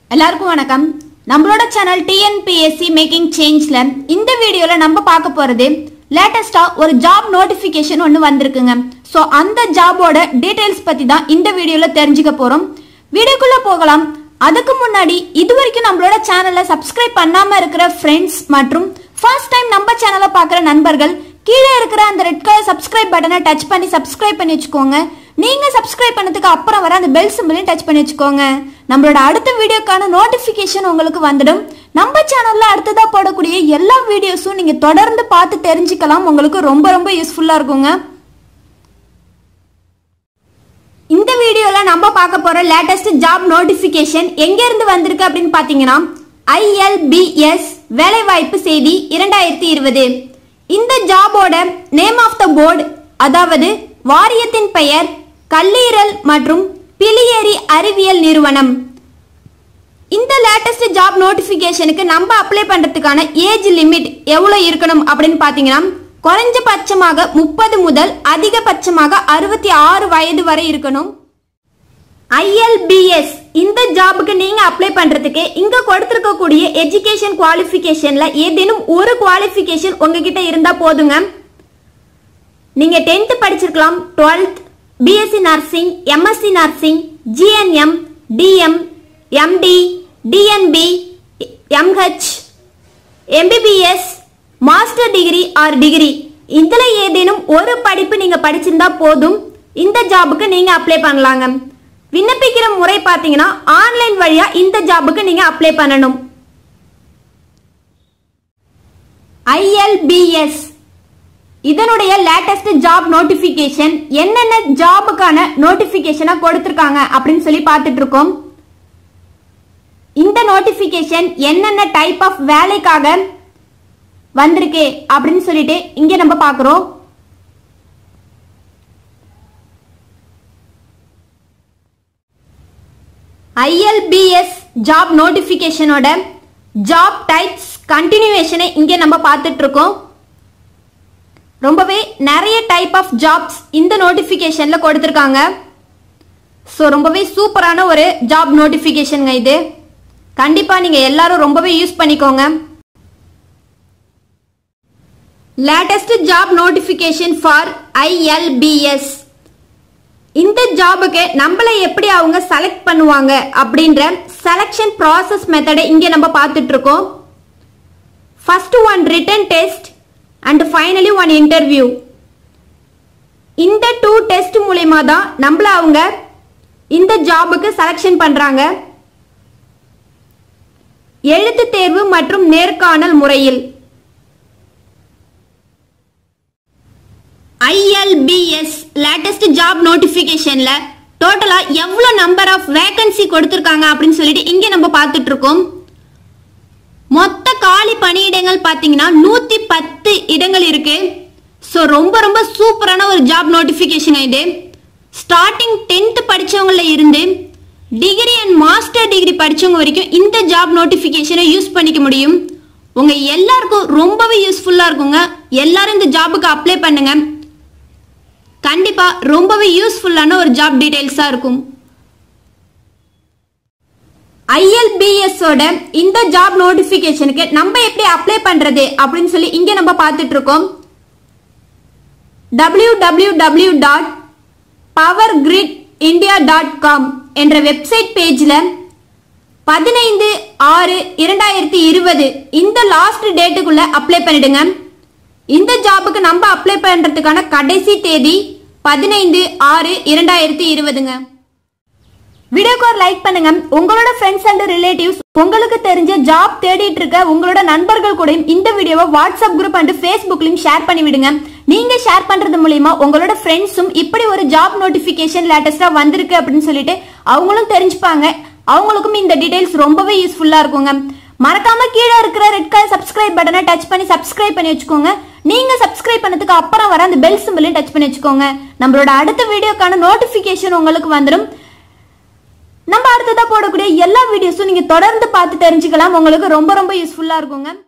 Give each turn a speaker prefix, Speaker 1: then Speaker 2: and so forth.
Speaker 1: எல்லாருக்கும் வணக்கம் நம்மளோட சேனல் டிஎன்பிஎஸ்சி மேக்கிங் சேஞ்ச்ல இந்த வீடியோல நம்ம பார்க்க போறது லேட்டஸ்டா ஒரு ஜாப் நோட்டிபிகேஷன் ஒன்று வந்திருக்குங்க ஸோ அந்த ஜாபோட டீடைல்ஸ் பத்தி தான் இந்த வீடியோல தெரிஞ்சுக்க போறோம் வீடியோக்குள்ள போகலாம் அதுக்கு முன்னாடி இது வரைக்கும் நம்மளோட சேனலை சப்ஸ்கிரைப் பண்ணாம இருக்கிற ஃப்ரெண்ட்ஸ் மற்றும் ஃபர்ஸ்ட் டைம் நம்ம சேனலை பார்க்குற நண்பர்கள் கீழே இருக்கிற அந்த ரெட் கலர் சப்ஸ்கிரைப் பட்டனை டச் பண்ணி சப்ஸ்கிரைப் பண்ணி வச்சுக்கோங்க நீங்க சப்ஸ்கிரைப் பண்ணதுக்கு அப்புறம் வர அந்த பெல் சிம்பிளையும் டச் பண்ணி வச்சுக்கோங்க நம்மளோட அடுத்த வீடியோக்கான நோட்டிபிகேஷன் உங்களுக்கு வந்துடும் நம்ம சேனல்ல அடுத்ததா போடக்கூடிய எல்லா வீடியோஸும் நீங்க தொடர்ந்து பார்த்து தெரிஞ்சுக்கலாம் உங்களுக்கு ரொம்ப ரொம்ப யூஸ்ஃபுல்லா இருக்குங்க இந்த வீடியோல நம்ம பார்க்க போற லேட்டஸ்ட் ஜாப் நோட்டிபிகேஷன் எங்க இருந்து வந்திருக்கு அப்படின்னு பாத்தீங்கன்னா ஐஎல்பிஎஸ் வேலைவாய்ப்பு செய்தி இரண்டாயிரத்தி இருபது இந்த ஜாபோட நேம் ஆஃப் த போர்டு அதாவது வாரியத்தின் பெயர் கல்லீரல் மற்றும் பிலியரி அறிவியல் நிறுவனம் இந்த லேட்டஸ்ட் ஜாப் நோட்டிபிகேஷனுக்கு நம்ம அப்ளை பண்றதுக்கான ஏஜ் லிமிட் எவ்வளவு இருக்கணும் அப்படின்னு பாத்தீங்கன்னா குறைஞ்சபட்சமாக முப்பது முதல் அதிகபட்சமாக அறுபத்தி ஆறு வயது வரை இருக்கணும் ஐஎல்பிஎஸ் இந்த ஜாபுக்கு நீங்க அப்ளை பண்றதுக்கு இங்க கொடுத்திருக்கக்கூடிய எஜுகேஷன் குவாலிஃபிகேஷன்ல ஏதேனும் ஒரு குவாலிஃபிகேஷன் உங்ககிட்ட இருந்தா போதுங்க நீங்க 10th படிச்சிருக்கலாம் 12th BSc nursing MSc nursing GNM DM MD DNB MH MBBS master degree or degree இதுல ஏதேனும் ஒரு படிப்பு நீங்க படிச்சிருந்தா போதும் இந்த ஜாபுக்கு நீங்க அப்ளை பண்ணலாங்க விண்ணப்பிக்கிற முறை பாத்தீங்கன்னா ஆன்லைன் வழியா இந்த ஜாபுக்கு நீங்க அப்ளை பண்ணணும் ஐஎல்பிஎஸ் இதனுடைய லேட்டஸ்ட் ஜாப் நோட்டிபிகேஷன் என்னென்ன ஜாபுக்கான நோட்டிபிகேஷனை கொடுத்திருக்காங்க அப்படின்னு சொல்லி பார்த்துட்டு இருக்கோம் இந்த நோட்டிபிகேஷன் என்னென்ன டைப் ஆஃப் வேலைக்காக வந்திருக்கு அப்படின்னு சொல்லிட்டு இங்க நம்ம பார்க்கிறோம் ஐஎல்பிஎஸ் ஜாப் நோட்டிபிகேஷனோட ஜாப் டைப்ஸ் கண்டினியூவேஷனை இங்க நம்ம பார்த்துட்டு இருக்கோம் ரொம்பவே நிறைய டைப் ஆஃப் ஜாப்ஸ் இந்த நோட்டிபிகேஷன்ல கொடுத்திருக்காங்க ஸோ ரொம்பவே சூப்பரான ஒரு ஜாப் நோட்டிபிகேஷனுங்க இது கண்டிப்பா நீங்க எல்லாரும் ரொம்பவே யூஸ் பண்ணிக்கோங்க latest job notification for ILBS இந்த ஜாபுக்கு நம்மளை எப்படி அவங்க செலக்ட் பண்ணுவாங்க அப்படின்ற செலக்ஷன் ப்ராசஸ் மெத்தடை இங்கே நம்ம பார்த்துட்டு இருக்கோம் first one written test and finally one interview இந்த டூ டெஸ்ட் மூலயமா தான் நம்மள அவங்க இந்த ஜாபுக்கு செலக்ஷன் பண்றாங்க எழுத்து தேர்வு மற்றும் நேர்காணல் முறையில் ஐஎல்பிஎஸ் லேட்டஸ்ட் ஜாப் நோட்டிபிகேஷன்ல டோட்டலா எவ்வளவு நம்பர் ஆஃப் வேகன்சி கொடுத்திருக்காங்க அப்படின்னு சொல்லிட்டு இங்க நம்ம பார்த்துட்டு இருக்கோம் மொத்த காலி பணியிடங்கள் பாத்தீங்கன்னா நூத்தி பத்து இடங்கள் இருக்கு ஸோ ரொம்ப ரொம்ப சூப்பரான ஒரு ஜாப் நோட்டிபிகேஷன் இது ஸ்டார்டிங் டென்த் படிச்சவங்கள இருந்து டிகிரி அண்ட் மாஸ்டர் டிகிரி படிச்சவங்க வரைக்கும் இந்த ஜாப் நோட்டிபிகேஷனை யூஸ் பண்ணிக்க முடியும் உங்க எல்லாருக்கும் ரொம்பவே யூஸ்ஃபுல்லா இருக்குங்க எல்லாரும் இந்த ஜாபுக்கு அப்ளை பண்ணுங்க கண்டிப்பா ரொம்பவே யூஸ்ஃபுல்லான ஒரு ஜாப் டீடைல்ஸா இருக்கும் ஐஎல்பிஎஸ் ஓட இந்த ஜாப் நோட்டிபிகேஷனுக்கு நம்ம எப்படி அப்ளை பண்றது அப்படின்னு சொல்லி இங்க நம்ம பார்த்துட்டு இருக்கோம் W W W dot power grid India dot com என்ற வெப்சைட் பேஜ்ல பதினைந்து ஆறு இரண்டாயிரத்தி இருபது இந்த லாஸ்ட் டேட்டுக்குள்ள அப்ளை பண்ணிடுங்க இந்த ஜாபுக்கு நம்ம அப்ளை பண்றதுக்கான கடைசி தேதி பதினைந்து ஆறு இரண்டாயிரத்தி இருபதுங்க வீடியோக்கு ஒரு லைக் பண்ணுங்க உங்களோட ஃப்ரெண்ட்ஸ் அண்ட் ரிலேட்டிவ்ஸ் உங்களுக்கு தெரிஞ்ச ஜாப் தேடிட்டு இருக்க உங்களோட நண்பர்கள் கூடயும் இந்த வீடியோவை வாட்ஸ்அப் குரூப் அண்ட் ஃபேஸ்புக்லயும் ஷேர் பண்ணி விடுங்க நீங்க ஷேர் பண்றது மூலியமா உங்களோட ஃப்ரெண்ட்ஸும் இப்படி ஒரு ஜாப் நோட்டிபிகேஷன் லேட்டஸ்டா வந்திருக்கு அப்படின்னு சொல்லிட்டு அவங்களும் தெரிஞ்சுப்பாங்க அவங்களுக்கும் இந்த டீடைல்ஸ் ரொம்பவே யூஸ்ஃபுல்லா இருக்குங்க மறக்காம கீழே இருக்கிற ரெட் கலர் சப்ஸ்கிரைப் பட்டனை டச் பண்ணி சப்ஸ்கிரைப் பண்ணி வச்சுக்கோங்க நீங்க சப்ஸ்கிரைப் பண்ணதுக்கு அப்புறம் வர அந்த பெல் சிம்பிளையும் டச் பண்ணி வச்சுக்கோங்க நம்மளோட அடுத்த வீடியோக்கான நோட்டிபிகேஷன் உங்களுக்கு வந்துடும் நம்ம அடுத்ததா போடக்கூடிய எல்லா வீடியோஸும் நீங்க தொடர்ந்து பார்த்து தெரிஞ்சுக்கலாம் உங்களுக்கு ரொம்ப ரொம்ப யூஸ்ஃபுல்லா இருக்குங்க